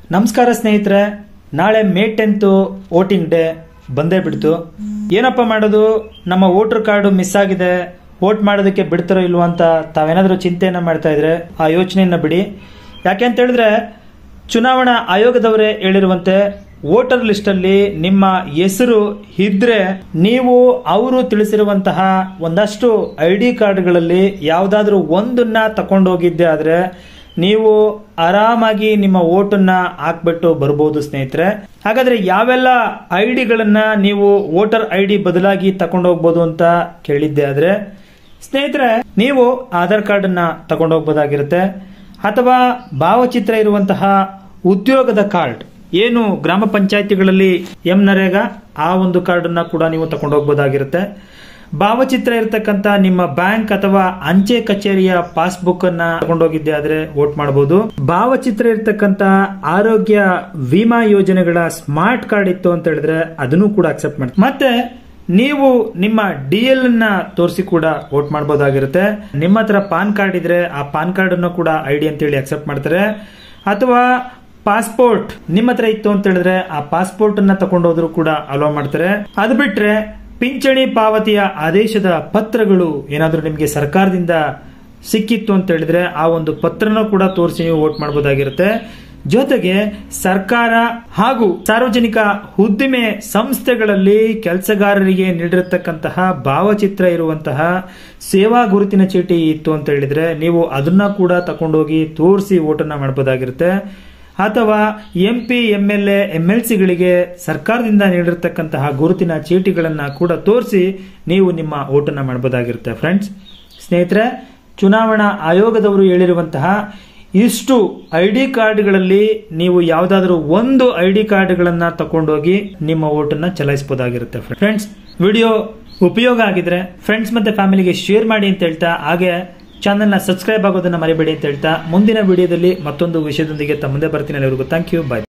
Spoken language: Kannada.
ನಮಸ್ಕಾರ ಸ್ನೇಹಿತರೆ ನಾಳೆ ಮೇ ಟೆಂತ್ ವೋಟಿಂಗ್ ಡೇ ಬಂದೇ ಬಿಡ್ತು ಏನಪ್ಪ ಮಾಡೋದು ನಮ್ಮ ವೋಟರ್ ಕಾರ್ಡು ಮಿಸ್ ಆಗಿದೆ ವೋಟ್ ಮಾಡೋದಕ್ಕೆ ಬಿಡ್ತಾರೋ ಇಲ್ವೋ ಅಂತ ತಾವೇನಾದ್ರೂ ಚಿಂತೆಯನ್ನ ಮಾಡ್ತಾ ಇದ್ರೆ ಆ ಯೋಚನೆಯನ್ನ ಬಿಡಿ ಯಾಕೆ ಅಂತ ಹೇಳಿದ್ರೆ ಚುನಾವಣಾ ಆಯೋಗದವರೇ ಹೇಳಿರುವಂತೆ ವೋಟರ್ ಲಿಸ್ಟ್ ಅಲ್ಲಿ ನಿಮ್ಮ ಹೆಸರು ಇದ್ರೆ ನೀವು ಅವರು ತಿಳಿಸಿರುವಂತಹ ಒಂದಷ್ಟು ಐ ಡಿ ಕಾರ್ಡ್ಗಳಲ್ಲಿ ಯಾವುದಾದ್ರೂ ಒಂದನ್ನ ತಕೊಂಡೋಗಿದ್ದೆ ಆದ್ರೆ ನೀವು ಆರಾಮಾಗಿ ನಿಮ್ಮ ಓಟನ್ನ ಹಾಕ್ಬಿಟ್ಟು ಬರ್ಬೋದು ಸ್ನೇಹಿತರೆ ಹಾಗಾದ್ರೆ ಯಾವೆಲ್ಲ ಐ ಡಿಗಳನ್ನ ನೀವು ವೋಟರ್ ಐ ಡಿ ಬದಲಾಗಿ ತಕೊಂಡೋಗ್ಬೋದು ಅಂತ ಕೇಳಿದ್ದೆ ಆದ್ರೆ ಸ್ನೇಹಿತರೆ ನೀವು ಆಧಾರ್ ಕಾರ್ಡ್ ಅನ್ನ ತಗೊಂಡೋಗ್ಬೋದಾಗಿರುತ್ತೆ ಅಥವಾ ಭಾವಚಿತ್ರ ಇರುವಂತಹ ಉದ್ಯೋಗದ ಕಾರ್ಡ್ ಏನು ಗ್ರಾಮ ಪಂಚಾಯತಿಗಳಲ್ಲಿ ಎಂ ನರೇಗಾ ಆ ಒಂದು ಕಾರ್ಡ್ ಅನ್ನ ಕೂಡ ನೀವು ತಗೊಂಡೋಗ್ಬೋದಾಗಿರುತ್ತೆ ಭಾವಚಿತ್ರ ಇರತಕ್ಕಂತ ನಿಮ್ಮ ಬ್ಯಾಂಕ್ ಅಥವಾ ಅಂಚೆ ಕಚೇರಿಯ ಪಾಸ್ಬುಕ್ ಅನ್ನ ತಗೊಂಡೋಗಿದ್ದೆ ಆದ್ರೆ ವೋಟ್ ಮಾಡಬಹುದು ಭಾವಚಿತ್ರ ಇರತಕ್ಕಂತ ಆರೋಗ್ಯ ವಿಮಾ ಯೋಜನೆಗಳ ಸ್ಮಾರ್ಟ್ ಕಾರ್ಡ್ ಇತ್ತು ಅಂತ ಹೇಳಿದ್ರೆ ಅದನ್ನು ಕೂಡ ಅಕ್ಸೆಪ್ಟ್ ಮಾಡಿ ಮತ್ತೆ ನೀವು ನಿಮ್ಮ ಡಿ ಎಲ್ ಅನ್ನ ತೋರಿಸಿ ಕೂಡ ವೋಟ್ ಮಾಡಬಹುದಾಗಿರುತ್ತೆ ನಿಮ್ಮ ಹತ್ರ ಪಾನ್ ಕಾರ್ಡ್ ಇದ್ರೆ ಆ ಪಾನ್ ಕಾರ್ಡ್ ಅನ್ನು ಕೂಡ ಐ ಡಿ ಅಂತೇಳಿ ಅಕ್ಸೆಪ್ಟ್ ಮಾಡ್ತಾರೆ ಅಥವಾ ಪಾಸ್ಪೋರ್ಟ್ ನಿಮ್ಮ ಹತ್ರ ಇತ್ತು ಅಂತ ಹೇಳಿದ್ರೆ ಆ ಪಾಸ್ಪೋರ್ಟ್ ಅನ್ನ ತಗೊಂಡೋದ್ರು ಕೂಡ ಅಲೋ ಮಾಡ್ತಾರೆ ಅದು ಬಿಟ್ರೆ ಪಿಂಚಣಿ ಪಾವತಿಯ ಆದೇಶದ ಪತ್ರಗಳು ಏನಾದ್ರೂ ನಿಮಗೆ ಸರ್ಕಾರದಿಂದ ಸಿಕ್ಕಿತ್ತು ಅಂತ ಹೇಳಿದ್ರೆ ಆ ಒಂದು ಪತ್ರನ ಕೂಡ ತೋರಿಸಿ ನೀವು ವೋಟ್ ಮಾಡಬಹುದಾಗಿರುತ್ತೆ ಜೊತೆಗೆ ಸರ್ಕಾರ ಹಾಗೂ ಸಾರ್ವಜನಿಕ ಉದ್ದಿಮೆ ಸಂಸ್ಥೆಗಳಲ್ಲಿ ಕೆಲಸಗಾರರಿಗೆ ನೀಡಿರತಕ್ಕಂತಹ ಭಾವಚಿತ್ರ ಇರುವಂತಹ ಸೇವಾ ಗುರುತಿನ ಚೀಟಿ ಇತ್ತು ಅಂತ ಹೇಳಿದ್ರೆ ನೀವು ಅದನ್ನ ಕೂಡ ತಗೊಂಡೋಗಿ ತೋರಿಸಿ ವೋಟನ್ನ ಮಾಡಬಹುದಾಗಿರುತ್ತೆ ಅಥವಾ M P M L A M L ಸಿಗಳಿಗೆ ಸರ್ಕಾರದಿಂದ ನೀಡಿರತಕ್ಕಂತಹ ಗುರುತಿನ ಚೀಟಿಗಳನ್ನ ಕೂಡ ತೋರಿಸಿ ನೀವು ನಿಮ್ಮ ಓಟನ್ನ ಮಾಡಬಹುದಾಗಿರುತ್ತೆ ಫ್ರೆಂಡ್ಸ್ ಸ್ನೇಹಿತರೆ ಚುನಾವಣಾ ಆಯೋಗದವರು ಹೇಳಿರುವಂತಹ ಇಷ್ಟು ಐ ಡಿ ಕಾರ್ಡ್ಗಳಲ್ಲಿ ನೀವು ಯಾವುದಾದ್ರೂ ಒಂದು ಐ ಡಿ ಕಾರ್ಡ್ಗಳನ್ನ ತಗೊಂಡೋಗಿ ನಿಮ್ಮ ಓಟನ್ನ ಚಲಾಯಿಸಬಹುದಾಗಿರುತ್ತೆ ಫ್ರೆಂಡ್ಸ್ ವಿಡಿಯೋ ಉಪಯೋಗ ಆಗಿದ್ರೆ ಫ್ರೆಂಡ್ಸ್ ಮತ್ತೆ ಫ್ಯಾಮಿಲಿಗೆ ಶೇರ್ ಮಾಡಿ ಅಂತ ಹೇಳ್ತಾ ಹಾಗೆ ಚಾನಲ್ನ ಸಬ್ಸ್ಕ್ರೈಬ್ ಆಗೋದನ್ನ ಮರಿಬೇಡಿ ಅಂತ ಹೇಳ್ತಾ ಮುಂದಿನ ವಿಡಿಯೋದಲ್ಲಿ ಮತ್ತೊಂದು ವಿಷಯದೊಂದಿಗೆ ತಮ್ಮ ಮುಂದೆ ಬರ್ತೀನಿ ಎಲ್ಲರಿಗೂ ಥ್ಯಾಂಕ್ ಯು ಬಾಯ್